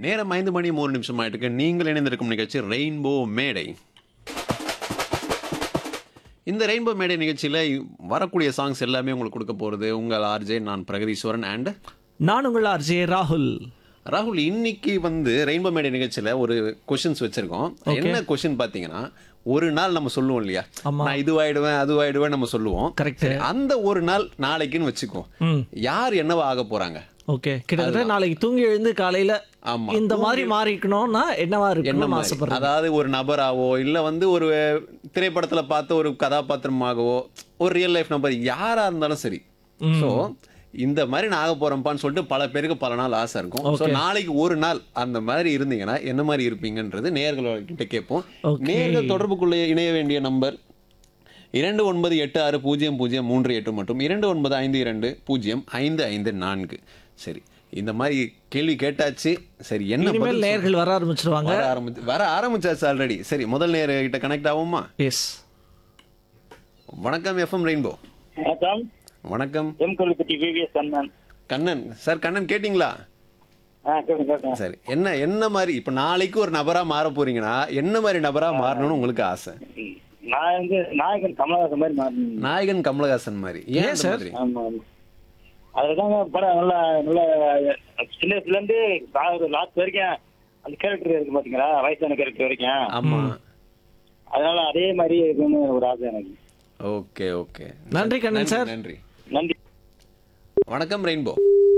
நேரம் ஐந்து மணி மூணு நிமிஷம் ஆயிட்டு நீங்கள் இணைந்திருக்கும் நிகழ்ச்சி ரெயின்போ மேடை இந்த ரெயின்போ மேடை நிகழ்ச்சியில் வரக்கூடிய சாங்ஸ் எல்லாமே உங்களுக்கு கொடுக்க போகிறது உங்கள் ஆர்ஜே நான் பிரகதீஸ்வரன் அண்ட் நான் உங்கள் ஆர்ஜே ராகுல் ராகுல் இன்னைக்கு வந்து ரெயின்போ மேடை நிகழ்ச்சியில் ஒரு கொஷின்ஸ் வச்சிருக்கோம் என்ன கொஷின் பார்த்தீங்கன்னா ஒரு நாள் நம்ம சொல்லுவோம் இல்லையா ஆமா. நான் இதுவாயிடுவேன் அதுவாயிடுவேன் நம்ம சொல்லுவோம் கரெக்ட் சரி, அந்த ஒரு நாள் நாளைக்குன்னு வச்சுக்கோ ம் யார் என்னவா ஆக போறாங்க ஓகே கிட்டத்தட்ட நாளைக்கு தூங்கி எழுந்து காலையில ஆமா. இந்த மாதிரி மாறிக்கணும்னா என்னவா என்ன இருக்கணும்னு மாதிரி? ஆசைப்படுறேன் அதாவது ஒரு நபராவோ இல்ல வந்து ஒரு திரைப்படத்துல பார்த்த ஒரு கதாபாத்திரமாகவோ ஒரு ரியல் லைஃப் நபர் யாரா இருந்தாலும் சரி சோ இந்த மாதிரி நான் ஆக போறேன்ப்பான்னு சொல்லிட்டு பல பேருக்கு பல நாள் ஆசை இருக்கும் ஸோ நாளைக்கு ஒரு நாள் அந்த மாதிரி இருந்தீங்கன்னா என்ன மாதிரி இருப்பீங்கன்றது நேர்கள் கிட்ட கேட்போம் Okay. நேர்கள் தொடர்புக்குள்ள இணைய வேண்டிய நம்பர் இரண்டு ஒன்பது எட்டு ஆறு பூஜ்ஜியம் பூஜ்ஜியம் மூன்று எட்டு மற்றும் இரண்டு ஒன்பது ஐந்து இரண்டு பூஜ்ஜியம் ஐந்து ஐந்து நான்கு சரி இந்த மாதிரி கேள்வி கேட்டாச்சு சரி என்ன இனிமேல் பதில் நேர்கள் வர ஆரம்பிச்சிருவாங்க வர ஆரம்பிச்சு வர ஆரம்பிச்சாச்சு ஆல்ரெடி சரி முதல் நேர கிட்ட கனெக்ட் ஆகுமா எஸ் வணக்கம் எஃப்எம் ரெயின்போ வணக்கம் வணக்கம் M Kollupatti VVS Kannan Kannan sir Kannan கேட்டிங்களா ஆ கேட்குங்க கேட்குங்க சரி என்ன என்ன மாதிரி இப்போ நாளைக்கு ஒரு நபரா மாற போறீங்கன்னா என்ன மாதிரி நபரா மாறணும்னு உங்களுக்கு ஆசை நான் வந்து நாயகன் கமலஹாசன் மாதிரி மாறினேன் நாயகன் கமலஹாசன் மாதிரி ஏன் அந்த சார்? மாதிரி ஆமா ஆமா அதுதாங்க படம் நல்லா நல்லா சின்ன வயசுல இருந்து லாஸ்ட் வரைக்கும் அந்த கேரக்டர் இருக்கு பாத்தீங்களா வயசான கேரக்டர் வரைக்கும் ஆமா அதனால அதே மாதிரி இருக்கணும்னு ஒரு ஆசை எனக்கு ஓகே ஓகே நன்றி கண்ணன் சார். நன்றி நன்றி வணக்கம் ரெயின்போ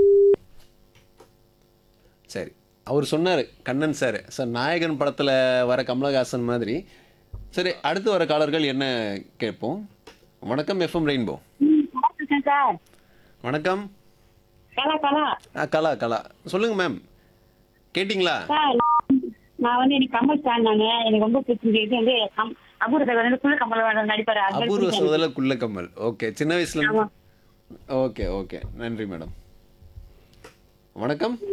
சரி அவர் சொன்னார் கண்ணன் சார் சார் நாயகன் படத்தில் வர கமலஹாசன் மாதிரி சரி அடுத்து வர காலர்கள் என்ன கேட்போம் வணக்கம் எஃப்எம் ரெயின்போ சார் வணக்கம் கலா கலா ஆ கலா கலா சொல்லுங்க மேம் கேட்டிங்களா சார் நான் வந்து எனக்கு கமல் ஃபேன் நானு எனக்கு ரொம்ப பிடிச்சது இது வந்து கம் அபூர்வ வந்து குள்ள கமல் நடிப்பாரு அது மாதிரி அபூர்வ பிடிக்கும். சோதல குள்ள கமல் ஓகே சின்ன வயசுல ஆமா. ஓகே ஓகே நன்றி மேடம் வணக்கம்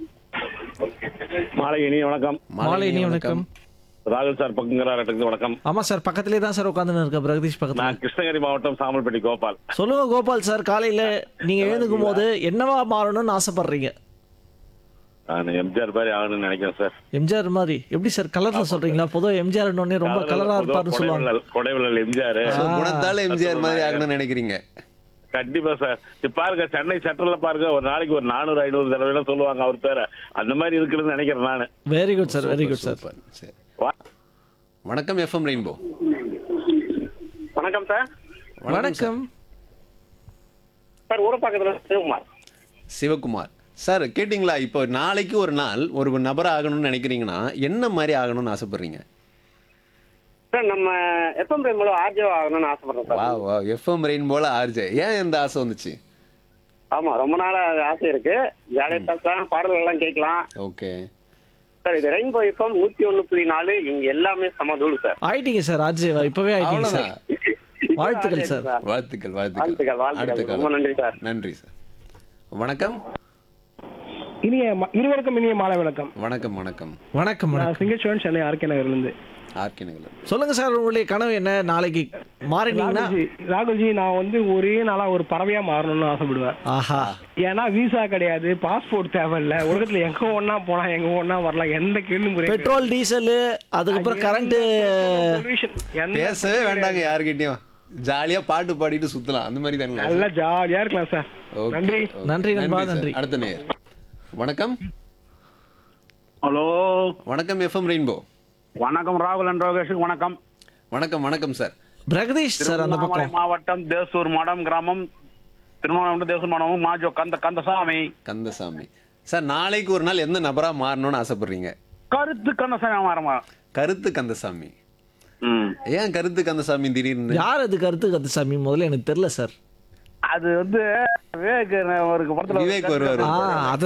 மாலை இனி வணக்கம் மாலை இனி வணக்கம் ராகுல் சார் பக்கங்கிறாரட்டுக்கு வணக்கம் ஆமா சார் பக்கத்திலே தான் சார் உட்காந்து இருக்க பிரகதீஷ் பக்கத்துல நான் கிருஷ்ணகிரி மாவட்டம் சாமல்பட்டி கோபால் சொல்லுங்க கோபால் சார் காலையில நீங்க எழுந்துக்கும் போது என்னவா மாறணும்னு ஆசைப்படுறீங்க நான் எம்ஜிஆர் மாதிரி ஆகணும்னு நினைக்கிறேன் சார் எம்ஜிஆர் மாதிரி எப்படி சார் கலர்ல சொல்றீங்களா பொதுவா எம்ஜிஆர் உடனே ரொம்ப கலரா இருப்பாருன்னு சொல்லுவாங்க கொடைவிழல் எம்ஜிஆர் So, குணத்தால எம்ஜிஆர் மாதிரி ஆகணும்னு நினைக்கிறீங்க கண்டிப்பா சார் இப்ப பாருங்க சென்னை சென்ட்ரல்ல பாருங்க ஒரு நாளைக்கு ஒரு நானூறு ஐநூறு தடவை எல்லாம் சொல்லுவாங்க அவர் பேரை அந்த மாதிரி இருக்குன்னு நினைக்கிறேன் நானு very good sir very good sir super சரி வா- வணக்கம் எஃப்எம் ரெயின்போ வணக்கம் சார் வணக்கம் சார் ஊரப்பாக்கத்துல சிவகுமார் சிவகுமார் சார் கேட்டிங்களா இப்போ நாளைக்கு ஒரு நாள் ஒரு நபர் ஆகணும்னு நினைக்கிறீங்கன்னா என்ன மாதிரி ஆகணும்னு ஆசைப்படுறீங்க சார் நம்ம எஃப்எம் பிரேமோட ஆர்ஜோ ஆகணும்னு ஆசைப்படுறேன் சார் வா வா எஃப்எம் ரெயின் போல ஆர்ஜே ஏன் இந்த ஆசை வந்துச்சு ஆமா ரொம்ப நாளா அது ஆசை இருக்கு ஜாலியா பேசலாம் பாடல்கள் எல்லாம் கேட்கலாம் ஓகே சார் இது ரெயின்போ எஃப்எம் நூத்தி ஒண்ணு புள்ளி நாலு இங்க எல்லாமே சமதூள் சார் ஆயிட்டீங்க சார் ஆஜய் இப்பவே ஆயிட்டீங்க சார் அவ்வளோதான் வாழ்த்துக்கள் சார் வாழ்த்துக்கள் வாழ்த்துக்கள், வாழ்த்துக்கள் அடுத்த வாழ்த்துக்கள். ரொம்ப காலம் நன்றி சார். நன்றி சார் வணக்கம் இனிய ம- இருவருக்கும் இனிய மாலை வணக்கம் வணக்கம் வணக்கம் வணக்கம் நான் வணக்கம் சிங்கச்சுவன் சென்னை ஆர்கே நகர்லேருந்து ஆர்கே நகர் சொல்லுங்க சார் உங்களுடைய கனவு என்ன நாளைக்கு மாறினீங்கன்னா ராகுல்ஜி ராகுல்ஜி நான் வந்து ஒரே நாளா ஒரு பறவையா மாறணும்னு ஆசைப்படுவேன் ஆஹா ஏன்னா விசா கிடையாது பாஸ்போர்ட் தேவையில்ல உலகத்துல எங்க ஒண்ணா போனா எங்க ஒண்ணா வரலாம் எந்த கேள்வி முறை பெட்ரோல் டீசல் அதுக்கப்புறம் கரண்ட் பேசவே வேண்டாங்க யாருக்கிட்டையும் ஜாலியா பாட்டு பாடிட்டு சுத்தலாம் அந்த மாதிரி தானே நல்லா ஜாலியா இருக்கலாம் சார் Okay, நன்றி okay. நன்றி நண்பா, சார். நன்றி. அடுத்த நேர் வணக்கம் ஹலோ வணக்கம் எஃப்எம் ரெயின்போ வணக்கம் ராகுல் அண்ட் ரோகேஷுக்கு வணக்கம் வணக்கம் வணக்கம் சார் பிரகதீஷ் சார் அந்த திருவண்ணாமலை பக்கம் மாவட்டம் தேசூர் மடம் கிராமம் திருவண்ணாமலை தேசூர் மடம் மாஜோ கந்த கந்தசாமி கந்தசாமி சார் நாளைக்கு ஒரு நாள் எந்த நபரா மாறணும்னு ஆசைப்படுறீங்க கருத்து கந்தசாமி மாறமா கருத்து கந்தசாமி ம் ஏன் கருத்து கந்தசாமி திடீர்னு யார் அது கருத்து கருத்துசாமி முதல்ல எனக்கு தெரியல சார் அது வந்து விவேக் ஒரு படத்துல விவேக் வருவாரு ஆ அதை